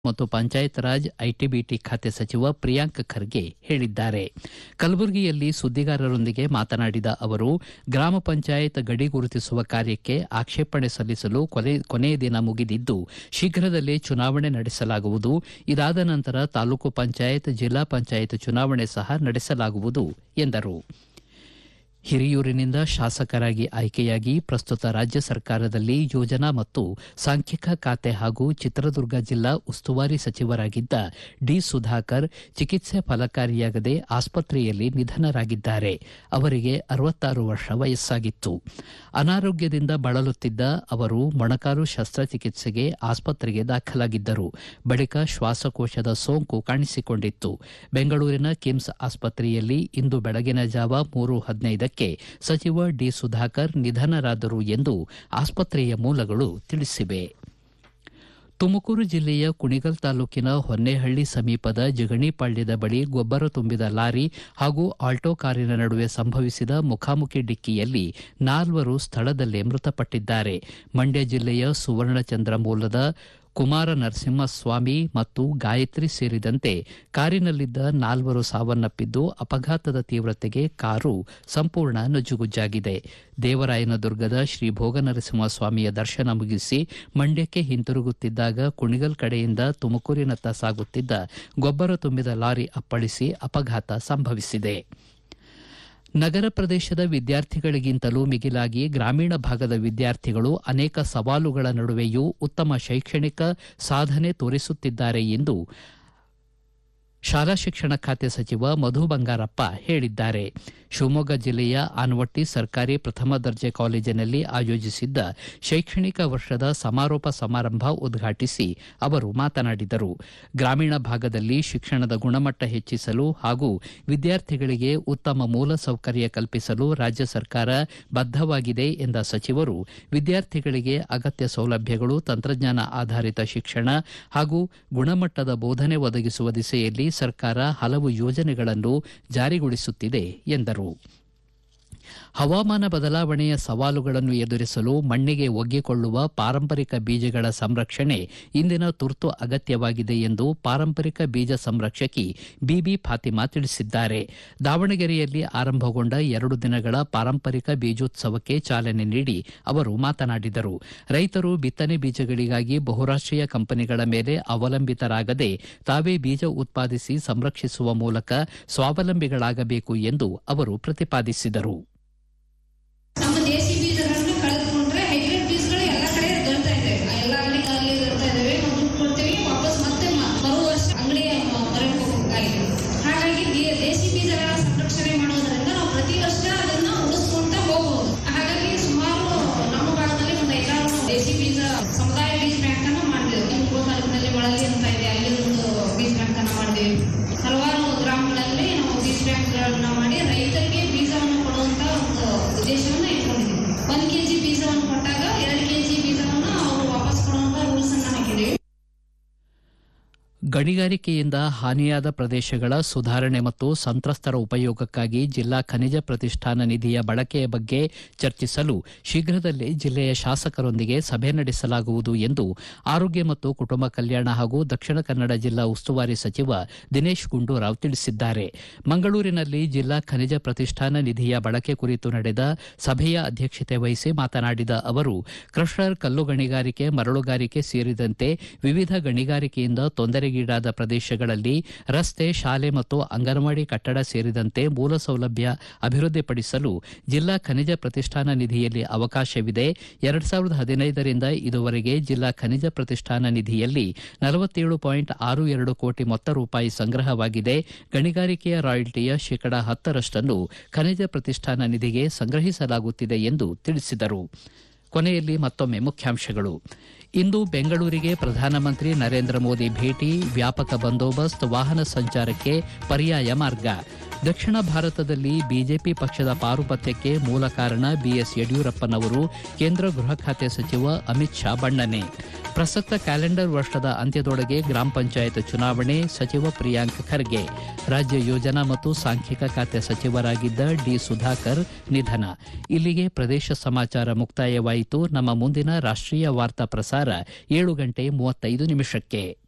ಮತ್ತು ಪಂಚಾಯತ್ ರಾಜ್ ಐಟಿಬಿಟಿ ಖಾತೆ ಸಚಿವ ಪ್ರಿಯಾಂಕ್ ಖರ್ಗೆ ಹೇಳಿದ್ದಾರೆ ಕಲಬುರಗಿಯಲ್ಲಿ ಸುದ್ದಿಗಾರರೊಂದಿಗೆ ಮಾತನಾಡಿದ ಅವರು ಗ್ರಾಮ ಪಂಚಾಯತ್ ಗಡಿ ಗುರುತಿಸುವ ಕಾರ್ಯಕ್ಕೆ ಆಕ್ಷೇಪಣೆ ಸಲ್ಲಿಸಲು ಕೊನೆಯ ದಿನ ಮುಗಿದಿದ್ದು ಶೀಘ್ರದಲ್ಲೇ ಚುನಾವಣೆ ನಡೆಸಲಾಗುವುದು ಇದಾದ ನಂತರ ತಾಲೂಕು ಪಂಚಾಯತ್ ಜಿಲ್ಲಾ ಪಂಚಾಯತ್ ಚುನಾವಣೆ ಸಹ ನಡೆಸಲಾಗುವುದು ಎಂದರು ಹಿರಿಯೂರಿನಿಂದ ಶಾಸಕರಾಗಿ ಆಯ್ಕೆಯಾಗಿ ಪ್ರಸ್ತುತ ರಾಜ್ಯ ಸರ್ಕಾರದಲ್ಲಿ ಯೋಜನಾ ಮತ್ತು ಸಾಂಖ್ಯಿಕ ಖಾತೆ ಹಾಗೂ ಚಿತ್ರದುರ್ಗ ಜಿಲ್ಲಾ ಉಸ್ತುವಾರಿ ಸಚಿವರಾಗಿದ್ದ ಡಿ ಸುಧಾಕರ್ ಚಿಕಿತ್ಸೆ ಫಲಕಾರಿಯಾಗದೆ ಆಸ್ಪತ್ರೆಯಲ್ಲಿ ನಿಧನರಾಗಿದ್ದಾರೆ ಅವರಿಗೆ ಅರವತ್ತಾರು ವರ್ಷ ವಯಸ್ಸಾಗಿತ್ತು ಅನಾರೋಗ್ಯದಿಂದ ಬಳಲುತ್ತಿದ್ದ ಅವರು ಮೊಣಕಾಲು ಶಸ್ತ್ರಚಿಕಿತ್ಸೆಗೆ ಆಸ್ಪತ್ರೆಗೆ ದಾಖಲಾಗಿದ್ದರು ಬಳಿಕ ಶ್ವಾಸಕೋಶದ ಸೋಂಕು ಕಾಣಿಸಿಕೊಂಡಿತ್ತು ಬೆಂಗಳೂರಿನ ಕಿಮ್ಸ್ ಆಸ್ಪತ್ರೆಯಲ್ಲಿ ಇಂದು ಬೆಳಗಿನ ಜಾವ ಮೂರು ಹದಿನೈದಕ್ಕೆ ಸಚಿವ ಡಿ ಸುಧಾಕರ್ ನಿಧನರಾದರು ಎಂದು ಆಸ್ಪತ್ರೆಯ ಮೂಲಗಳು ತಿಳಿಸಿವೆ ತುಮಕೂರು ಜಿಲ್ಲೆಯ ಕುಣಿಗಲ್ ತಾಲೂಕಿನ ಹೊನ್ನೇಹಳ್ಳಿ ಸಮೀಪದ ಜಿಗಣಿಪಾಳ್ಯದ ಬಳಿ ಗೊಬ್ಬರ ತುಂಬಿದ ಲಾರಿ ಹಾಗೂ ಆಲ್ಟೋ ಕಾರಿನ ನಡುವೆ ಸಂಭವಿಸಿದ ಮುಖಾಮುಖಿ ಡಿಕ್ಕಿಯಲ್ಲಿ ನಾಲ್ವರು ಸ್ಥಳದಲ್ಲೇ ಮೃತಪಟ್ಟಿದ್ದಾರೆ ಮಂಡ್ಯ ಜಿಲ್ಲೆಯ ಸುವರ್ಣಚಂದ್ರ ಮೂಲದ ಕುಮಾರ ನರಸಿಂಹಸ್ವಾಮಿ ಮತ್ತು ಗಾಯತ್ರಿ ಸೇರಿದಂತೆ ಕಾರಿನಲ್ಲಿದ್ದ ನಾಲ್ವರು ಸಾವನ್ನಪ್ಪಿದ್ದು ಅಪಘಾತದ ತೀವ್ರತೆಗೆ ಕಾರು ಸಂಪೂರ್ಣ ನಜ್ಜುಗುಜ್ಜಾಗಿದೆ ದೇವರಾಯನದುರ್ಗದ ಶ್ರೀ ಭೋಗನರಸಿಂಹಸ್ವಾಮಿಯ ದರ್ಶನ ಮುಗಿಸಿ ಮಂಡ್ಯಕ್ಕೆ ಹಿಂತಿರುಗುತ್ತಿದ್ದಾಗ ಕುಣಿಗಲ್ ಕಡೆಯಿಂದ ತುಮಕೂರಿನತ್ತ ಸಾಗುತ್ತಿದ್ದ ಗೊಬ್ಬರ ತುಂಬಿದ ಲಾರಿ ಅಪ್ಪಳಿಸಿ ಅಪಘಾತ ಸಂಭವಿಸಿದೆ ನಗರ ಪ್ರದೇಶದ ವಿದ್ಯಾರ್ಥಿಗಳಿಗಿಂತಲೂ ಮಿಗಿಲಾಗಿ ಗ್ರಾಮೀಣ ಭಾಗದ ವಿದ್ಯಾರ್ಥಿಗಳು ಅನೇಕ ಸವಾಲುಗಳ ನಡುವೆಯೂ ಉತ್ತಮ ಶೈಕ್ಷಣಿಕ ಸಾಧನೆ ತೋರಿಸುತ್ತಿದ್ದಾರೆ ಎಂದು ಶಾಲಾ ಶಿಕ್ಷಣ ಖಾತೆ ಸಚಿವ ಮಧು ಬಂಗಾರಪ್ಪ ಹೇಳಿದ್ದಾರೆ ಶಿವಮೊಗ್ಗ ಜಿಲ್ಲೆಯ ಆನವಟ್ಟಿ ಸರ್ಕಾರಿ ಪ್ರಥಮ ದರ್ಜೆ ಕಾಲೇಜಿನಲ್ಲಿ ಆಯೋಜಿಸಿದ್ದ ಶೈಕ್ಷಣಿಕ ವರ್ಷದ ಸಮಾರೋಪ ಸಮಾರಂಭ ಉದ್ಘಾಟಿಸಿ ಅವರು ಮಾತನಾಡಿದರು ಗ್ರಾಮೀಣ ಭಾಗದಲ್ಲಿ ಶಿಕ್ಷಣದ ಗುಣಮಟ್ಟ ಹೆಚ್ಚಿಸಲು ಹಾಗೂ ವಿದ್ಯಾರ್ಥಿಗಳಿಗೆ ಉತ್ತಮ ಮೂಲ ಸೌಕರ್ಯ ಕಲ್ಪಿಸಲು ರಾಜ್ಯ ಸರ್ಕಾರ ಬದ್ದವಾಗಿದೆ ಎಂದ ಸಚಿವರು ವಿದ್ಯಾರ್ಥಿಗಳಿಗೆ ಅಗತ್ಯ ಸೌಲಭ್ಯಗಳು ತಂತ್ರಜ್ಞಾನ ಆಧಾರಿತ ಶಿಕ್ಷಣ ಹಾಗೂ ಗುಣಮಟ್ಟದ ಬೋಧನೆ ಒದಗಿಸುವ ದಿಸೆಯಲ್ಲಿ ಸರ್ಕಾರ ಹಲವು ಯೋಜನೆಗಳನ್ನು ಜಾರಿಗೊಳಿಸುತ್ತಿದೆ ಎಂದರು ಹವಾಮಾನ ಬದಲಾವಣೆಯ ಸವಾಲುಗಳನ್ನು ಎದುರಿಸಲು ಮಣ್ಣಿಗೆ ಒಗ್ಗಿಕೊಳ್ಳುವ ಪಾರಂಪರಿಕ ಬೀಜಗಳ ಸಂರಕ್ಷಣೆ ಇಂದಿನ ತುರ್ತು ಅಗತ್ಯವಾಗಿದೆ ಎಂದು ಪಾರಂಪರಿಕ ಬೀಜ ಸಂರಕ್ಷಕಿ ಬಿಬಿ ಫಾತಿಮಾ ತಿಳಿಸಿದ್ದಾರೆ ದಾವಣಗೆರೆಯಲ್ಲಿ ಆರಂಭಗೊಂಡ ಎರಡು ದಿನಗಳ ಪಾರಂಪರಿಕ ಬೀಜೋತ್ಸವಕ್ಕೆ ಚಾಲನೆ ನೀಡಿ ಅವರು ಮಾತನಾಡಿದರು ರೈತರು ಬಿತ್ತನೆ ಬೀಜಗಳಿಗಾಗಿ ಬಹುರಾಷ್ಟೀಯ ಕಂಪನಿಗಳ ಮೇಲೆ ಅವಲಂಬಿತರಾಗದೆ ತಾವೇ ಬೀಜ ಉತ್ಪಾದಿಸಿ ಸಂರಕ್ಷಿಸುವ ಮೂಲಕ ಸ್ವಾವಲಂಬಿಗಳಾಗಬೇಕು ಎಂದು ಅವರು ಪ್ರತಿಪಾದಿಸಿದರು ನಮ್ಮ ದೇಶಿ ಬೀಜಗಳನ್ನು ಕಳೆದುಕೊಂಡ್ರೆ ಹೈಬ್ರಿಡ್ ಬೀಜಗಳು ಎಲ್ಲ ಕಡೆ ದೊರೆತಾ ಇದೆ ಎಲ್ಲ ಅಂಗಡಿಗಳಲ್ಲಿ ದೊರೆತಾ ಇದಾವೆ ನಾವು ದುಡ್ಡು ಕೊಡ್ತೀವಿ ವಾಪಸ್ ಮತ್ತೆ ಮ- ಮರು ವರ್ಷ ಅಂಗಡಿಯ ಹೊರಗೆ ಹೋಗಬೇಕಾಗಿದೆ ಹಾಗಾಗಿ ಬಿ- ದೇಶಿ ಬೀಜಗಳ ಸಂರಕ್ಷಣೆ ಮಾಡೋದ್ರಿಂದ ನಾವು ಪ್ರತಿ ವರ್ಷ ಅದನ್ನ ಉಳಿಸ್ಕೊಂತ ಹೋಗಬಹುದು ಹಾಗಾಗಿ ಸುಮಾರು ನಮ್ಮ ಭಾಗದಲ್ಲಿ ಒಂದು ಐದಾರು ದೇಶಿ ಬೀಜ ಸಮುದಾಯ ಬೀಜ ಬ್ಯಾಂಕ್ ಅನ್ನ ಮಾಡಿದೆವು ತುಮಕೂರು ತಾಲೂಕಿನಲ್ಲಿ ಬಳಲಿ ಅಂತ ಇದೆ ಅಲ್ಲಿ ಒಂದು ಬೀಜ ಬ್ಯಾಂಕ್ ಅನ್ನ ಮಾಡಿದೆವು ಹಲವಾರು ಗ್ರಾಮಗಳಲ್ಲಿ ನಾವು ಬೀಜ ಬ್ಯಾಂಕ್ಗಳನ್ನ ಮಾಡಿ ರೈತರಿಗೆ ಬೀಜವನ್ನು ಕೊಡುವಂತ ಒಂದು ಉದ್ದೇಶವನ್ನ ಇಟ್ಕೊಂಡಿದ್ದೀವಿ ಒಂದ್ ಕೆಜಿ ಬೀಜವನ್ನು ಕೊಟ್ಟಾಗ ಎರಡು ಕೆಜಿ ಬೀಜವನ್ನ ಅವರು ವಾಪಸ್ ಕೊಡುವಂತ ರೂಲ್ಸ್ ಅನ್ನ ಹಾಕಿದ್ದೀವಿ ಗಣಿಗಾರಿಕೆಯಿಂದ ಹಾನಿಯಾದ ಪ್ರದೇಶಗಳ ಸುಧಾರಣೆ ಮತ್ತು ಸಂತ್ರಸ್ತರ ಉಪಯೋಗಕ್ಕಾಗಿ ಜಿಲ್ಲಾ ಖನಿಜ ಪ್ರತಿಷ್ಠಾನ ನಿಧಿಯ ಬಳಕೆಯ ಬಗ್ಗೆ ಚರ್ಚಿಸಲು ಶೀಘ್ರದಲ್ಲೇ ಜಿಲ್ಲೆಯ ಶಾಸಕರೊಂದಿಗೆ ಸಭೆ ನಡೆಸಲಾಗುವುದು ಎಂದು ಆರೋಗ್ಯ ಮತ್ತು ಕುಟುಂಬ ಕಲ್ಯಾಣ ಹಾಗೂ ದಕ್ಷಿಣ ಕನ್ನಡ ಜಿಲ್ಲಾ ಉಸ್ತುವಾರಿ ಸಚಿವ ದಿನೇಶ್ ಗುಂಡೂರಾವ್ ತಿಳಿಸಿದ್ದಾರೆ ಮಂಗಳೂರಿನಲ್ಲಿ ಜಿಲ್ಲಾ ಖನಿಜ ಪ್ರತಿಷ್ಠಾನ ನಿಧಿಯ ಬಳಕೆ ಕುರಿತು ನಡೆದ ಸಭೆಯ ಅಧ್ಯಕ್ಷತೆ ವಹಿಸಿ ಮಾತನಾಡಿದ ಅವರು ಕ್ರಷರ್ ಕಲ್ಲು ಗಣಿಗಾರಿಕೆ ಮರಳುಗಾರಿಕೆ ಸೇರಿದಂತೆ ವಿವಿಧ ಗಣಿಗಾರಿಕೆಯಿಂದ ತೊಂದರೆಗೀಡಾದ ಪ್ರದೇಶಗಳಲ್ಲಿ ರಸ್ತೆ ಶಾಲೆ ಮತ್ತು ಅಂಗನವಾಡಿ ಕಟ್ಟಡ ಸೇರಿದಂತೆ ಮೂಲ ಸೌಲಭ್ಯ ಅಭಿವೃದ್ಧಿಪಡಿಸಲು ಜಿಲ್ಲಾ ಖನಿಜ ಪ್ರತಿಷ್ಠಾನ ನಿಧಿಯಲ್ಲಿ ಅವಕಾಶವಿದೆ ಎರಡ್ ಸಾವಿರದ ಹದಿನೈದರಿಂದ ಇದುವರೆಗೆ ಜಿಲ್ಲಾ ಖನಿಜ ಪ್ರತಿಷ್ಠಾನ ನಿಧಿಯಲ್ಲಿ ನಲವತ್ತೇಳು ಪಾಯಿಂಟ್ ಆರು ಎರಡು ಕೋಟಿ ಮೊತ್ತ ರೂಪಾಯಿ ಸಂಗ್ರಹವಾಗಿದೆ ಗಣಿಗಾರಿಕೆಯ ರಾಯಲ್ಟಿಯ ಶೇಕಡಾ ಹತ್ತರಷ್ಟನ್ನು ಖನಿಜ ಪ್ರತಿಷ್ಠಾನ ನಿಧಿಗೆ ಸಂಗ್ರಹಿಸಲಾಗುತ್ತಿದೆ ಎಂದು ತಿಳಿಸಿದರು ಕೊನೆಯಲ್ಲಿ ಮತ್ತೊಮ್ಮೆ ಮುಖ್ಯಾಂಶಗಳು ಇಂದು ಬೆಂಗಳೂರಿಗೆ ಪ್ರಧಾನಮಂತ್ರಿ ನರೇಂದ್ರ ಮೋದಿ ಭೇಟಿ ವ್ಯಾಪಕ ಬಂದೋಬಸ್ತ್ ವಾಹನ ಸಂಚಾರಕ್ಕೆ ಪರ್ಯಾಯ ಮಾರ್ಗ ದಕ್ಷಿಣ ಭಾರತದಲ್ಲಿ ಬಿಜೆಪಿ ಪಕ್ಷದ ಪಾರುಪತ್ಯಕ್ಕೆ ಮೂಲ ಕಾರಣ ಬಿಎಸ್ ಯಡಿಯೂರಪ್ಪನವರು ಕೇಂದ್ರ ಗೃಹ ಖಾತೆ ಸಚಿವ ಅಮಿತ್ ಶಾ ಬಣ್ಣನೆ ಪ್ರಸಕ್ತ ಕ್ಯಾಲೆಂಡರ್ ವರ್ಷದ ಅಂತ್ಯದೊಳಗೆ ಗ್ರಾಮ ಪಂಚಾಯತ್ ಚುನಾವಣೆ ಸಚಿವ ಪ್ರಿಯಾಂಕ್ ಖರ್ಗೆ ರಾಜ್ಯ ಯೋಜನಾ ಮತ್ತು ಸಾಂಖ್ಯಿಕ ಖಾತೆ ಸಚಿವರಾಗಿದ್ದ ಡಿ ಸುಧಾಕರ್ ನಿಧನ ಇಲ್ಲಿಗೆ ಪ್ರದೇಶ ಸಮಾಚಾರ ಮುಕ್ತಾಯವಾಯಿತು ನಮ್ಮ ಮುಂದಿನ ರಾಷ್ಟೀಯ ವಾರ್ತಾ ಪ್ರಸಾರ ಏಳು ಗಂಟೆ ಮೂವತ್ತೈದು ನಿಮಿಷಕ್ಕೆ